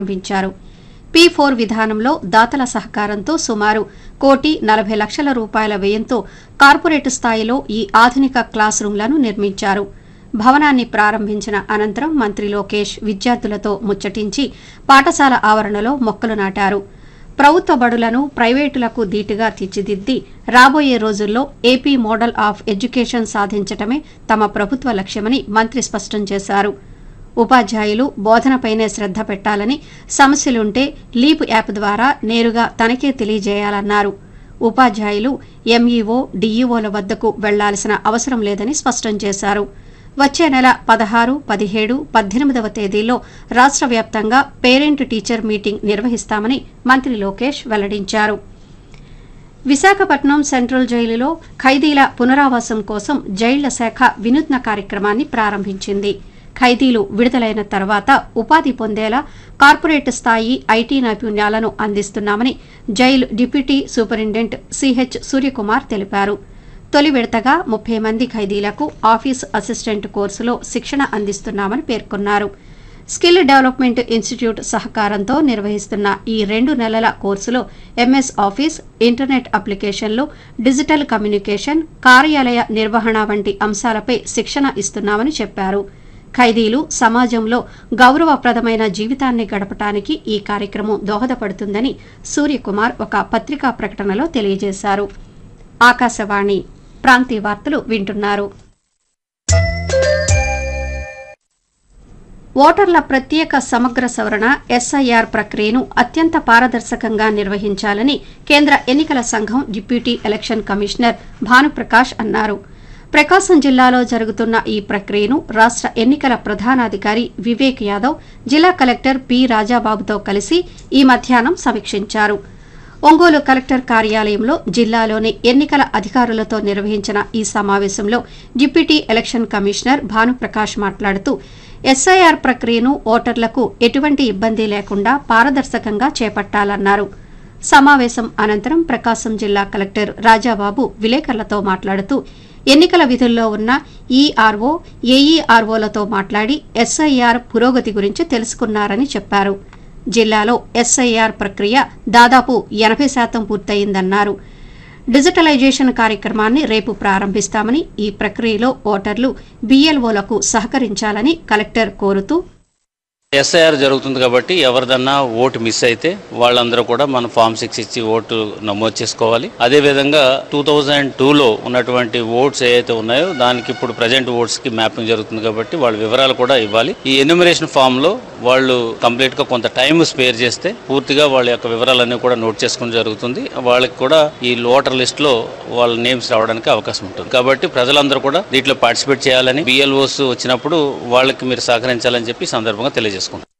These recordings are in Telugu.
ప్రారంభించారు పీ ఫోర్ విధానంలో దాతల సహకారంతో సుమారు కోటి నలభై లక్షల రూపాయల వ్యయంతో కార్పొరేట్ స్థాయిలో ఈ ఆధునిక క్లాస్ రూంలను నిర్మించారు భవనాన్ని ప్రారంభించిన అనంతరం మంత్రి లోకేష్ విద్యార్థులతో ముచ్చటించి పాఠశాల ఆవరణలో మొక్కలు నాటారు ప్రభుత్వ బడులను ప్రైవేటులకు ధీటుగా తీర్చిదిద్ది రాబోయే రోజుల్లో ఏపీ మోడల్ ఆఫ్ ఎడ్యుకేషన్ సాధించటమే తమ ప్రభుత్వ లక్ష్యమని మంత్రి స్పష్టం చేశారు ఉపాధ్యాయులు బోధనపైనే శ్రద్ధ పెట్టాలని సమస్యలుంటే లీప్ యాప్ ద్వారా నేరుగా తనకే తెలియజేయాలన్నారు ఉపాధ్యాయులు ఎంఈఓ డీఈఓల వద్దకు వెళ్లాల్సిన అవసరం లేదని స్పష్టం చేశారు వచ్చే నెల పదహారు పదిహేడు పద్దెనిమిదవ తేదీల్లో రాష్ట్ర వ్యాప్తంగా పేరెంట్ టీచర్ మీటింగ్ నిర్వహిస్తామని మంత్రి లోకేష్ వెల్లడించారు విశాఖపట్నం సెంట్రల్ జైలులో ఖైదీల పునరావాసం కోసం జైళ్ల శాఖ వినూత్న కార్యక్రమాన్ని ప్రారంభించింది ఖైదీలు విడుదలైన తర్వాత ఉపాధి పొందేలా కార్పొరేట్ స్థాయి ఐటీ నైపుణ్యాలను అందిస్తున్నామని జైలు డిప్యూటీ సూపరింటెండెంట్ సిహెచ్ సూర్యకుమార్ తెలిపారు తొలి విడతగా ముప్పై మంది ఖైదీలకు ఆఫీస్ అసిస్టెంట్ కోర్సులో శిక్షణ అందిస్తున్నామని పేర్కొన్నారు స్కిల్ డెవలప్మెంట్ ఇన్స్టిట్యూట్ సహకారంతో నిర్వహిస్తున్న ఈ రెండు నెలల కోర్సులో ఎంఎస్ ఆఫీస్ ఇంటర్నెట్ అప్లికేషన్లు డిజిటల్ కమ్యూనికేషన్ కార్యాలయ నిర్వహణ వంటి అంశాలపై శిక్షణ ఇస్తున్నామని చెప్పారు ఖైదీలు సమాజంలో గౌరవప్రదమైన జీవితాన్ని గడపటానికి ఈ కార్యక్రమం దోహదపడుతుందని సూర్యకుమార్ ఒక పత్రికా ప్రకటనలో తెలియజేశారు ఆకాశవాణి ప్రాంతీయ వార్తలు వింటున్నారు ఓటర్ల ప్రత్యేక సమగ్ర సవరణ ఎస్ఐఆర్ ప్రక్రియను అత్యంత పారదర్శకంగా నిర్వహించాలని కేంద్ర ఎన్నికల సంఘం డిప్యూటీ ఎలక్షన్ కమిషనర్ భానుప్రకాష్ అన్నారు ప్రకాశం జిల్లాలో జరుగుతున్న ఈ ప్రక్రియను రాష్ట్ర ఎన్నికల ప్రధానాధికారి వివేక్ యాదవ్ జిల్లా కలెక్టర్ పి రాజాబాబుతో కలిసి ఈ మధ్యాహ్నం సమీక్షించారు ఒంగోలు కలెక్టర్ కార్యాలయంలో జిల్లాలోని ఎన్నికల అధికారులతో నిర్వహించిన ఈ సమావేశంలో డిప్యూటీ ఎలక్షన్ కమిషనర్ భానుప్రకాష్ మాట్లాడుతూ ఎస్ఐఆర్ ప్రక్రియను ఓటర్లకు ఎటువంటి ఇబ్బంది లేకుండా పారదర్శకంగా చేపట్టాలన్నారు సమావేశం అనంతరం ప్రకాశం జిల్లా కలెక్టర్ రాజాబాబు విలేకరులతో మాట్లాడుతూ ఎన్నికల విధుల్లో ఉన్న ఈఆర్ఓ ఏఈఆర్ఓలతో మాట్లాడి ఎస్ఐఆర్ పురోగతి గురించి తెలుసుకున్నారని చెప్పారు జిల్లాలో ఎస్ఐఆర్ ప్రక్రియ దాదాపు ఎనభై శాతం పూర్తయిందన్నారు డిజిటలైజేషన్ కార్యక్రమాన్ని రేపు ప్రారంభిస్తామని ఈ ప్రక్రియలో ఓటర్లు బీఎల్ఓలకు సహకరించాలని కలెక్టర్ కోరుతూ ఎస్ఐఆర్ జరుగుతుంది కాబట్టి ఎవరిదన్నా ఓటు మిస్ అయితే వాళ్ళందరూ కూడా మన ఫామ్ సిక్స్ ఇచ్చి ఓటు నమోదు చేసుకోవాలి అదే విధంగా టూ థౌజండ్ టూలో ఉన్నటువంటి ఓట్స్ ఏవైతే ఉన్నాయో దానికి ఇప్పుడు ప్రజెంట్ ఓట్స్ కి మ్యాపింగ్ జరుగుతుంది కాబట్టి వాళ్ళ వివరాలు కూడా ఇవ్వాలి ఈ ఎన్యూమరేషన్ ఫామ్ లో వాళ్ళు కంప్లీట్ గా కొంత టైం స్పేర్ చేస్తే పూర్తిగా వాళ్ళ యొక్క వివరాలన్నీ కూడా నోట్ చేసుకోవడం జరుగుతుంది వాళ్ళకి కూడా ఈ ఓటర్ లిస్ట్ లో వాళ్ళ నేమ్స్ రావడానికి అవకాశం ఉంటుంది కాబట్టి ప్రజలందరూ కూడా దీంట్లో పార్టిసిపేట్ చేయాలని బిఎల్ఓస్ వచ్చినప్పుడు వాళ్ళకి మీరు సహకరించాలని చెప్పి ఈ సందర్భంగా తెలియజేసుకుంటాం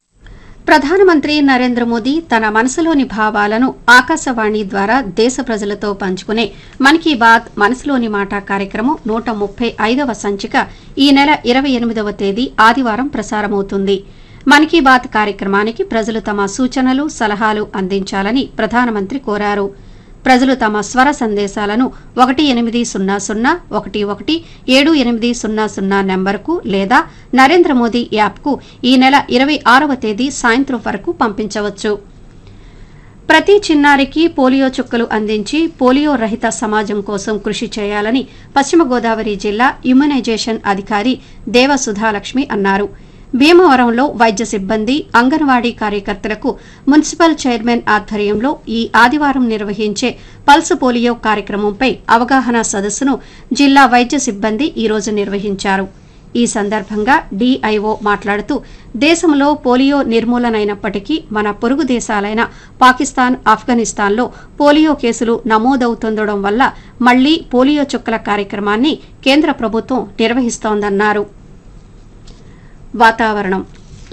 ప్రధానమంత్రి నరేంద్ర మోదీ తన మనసులోని భావాలను ఆకాశవాణి ద్వారా దేశ ప్రజలతో పంచుకునే మన్ కీ బాత్ మనసులోని మాట కార్యక్రమం నూట ముప్పై ఐదవ సంచిక ఈ నెల ఇరవై ఎనిమిదవ తేదీ ఆదివారం ప్రసారమవుతుంది మన్ కీ బాత్ కార్యక్రమానికి ప్రజలు తమ సూచనలు సలహాలు అందించాలని ప్రధానమంత్రి కోరారు ప్రజలు తమ స్వర సందేశాలను ఒకటి ఎనిమిది సున్నా సున్నా ఒకటి ఒకటి ఏడు ఎనిమిది సున్నా సున్నా నెంబర్కు లేదా నరేంద్ర మోదీ యాప్కు ఈ నెల ఇరవై ఆరవ తేదీ సాయంత్రం వరకు పంపించవచ్చు ప్రతి చిన్నారికి పోలియో చుక్కలు అందించి పోలియో రహిత సమాజం కోసం కృషి చేయాలని పశ్చిమ గోదావరి జిల్లా ఇమ్యునైజేషన్ అధికారి దేవ సుధాలక్ష్మి అన్నారు భీమవరంలో వైద్య సిబ్బంది అంగన్వాడీ కార్యకర్తలకు మున్సిపల్ చైర్మన్ ఆధ్వర్యంలో ఈ ఆదివారం నిర్వహించే పల్స్ పోలియో కార్యక్రమంపై అవగాహన సదస్సును జిల్లా వైద్య సిబ్బంది ఈరోజు నిర్వహించారు ఈ సందర్భంగా డీఐఓ మాట్లాడుతూ దేశంలో పోలియో నిర్మూలనైనప్పటికీ మన పొరుగు దేశాలైన పాకిస్తాన్ ఆఫ్ఘనిస్తాన్లో పోలియో కేసులు నమోదవుతుండడం వల్ల మళ్లీ పోలియో చుక్కల కార్యక్రమాన్ని కేంద్ర ప్రభుత్వం నిర్వహిస్తోందన్నారు వాతావరణం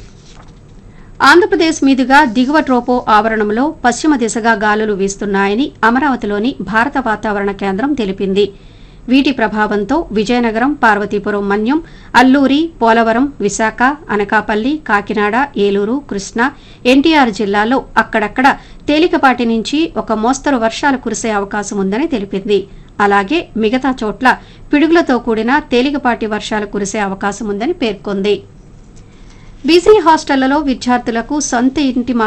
ఆంధ్రప్రదేశ్ మీదుగా దిగువ ట్రోపో ఆవరణంలో పశ్చిమ దిశగా గాలులు వీస్తున్నాయని అమరావతిలోని భారత వాతావరణ కేంద్రం తెలిపింది వీటి ప్రభావంతో విజయనగరం పార్వతీపురం మన్యం అల్లూరి పోలవరం విశాఖ అనకాపల్లి కాకినాడ ఏలూరు కృష్ణా ఎన్టీఆర్ జిల్లాల్లో అక్కడక్కడ తేలికపాటి నుంచి ఒక మోస్తరు వర్షాలు కురిసే అవకాశం ఉందని తెలిపింది అలాగే మిగతా చోట్ల పిడుగులతో కూడిన తేలికపాటి వర్షాలు కురిసే అవకాశం ఉందని పేర్కొంది బీసీ హాస్టళ్లలో విద్యార్థులకు సొంత ఇంటి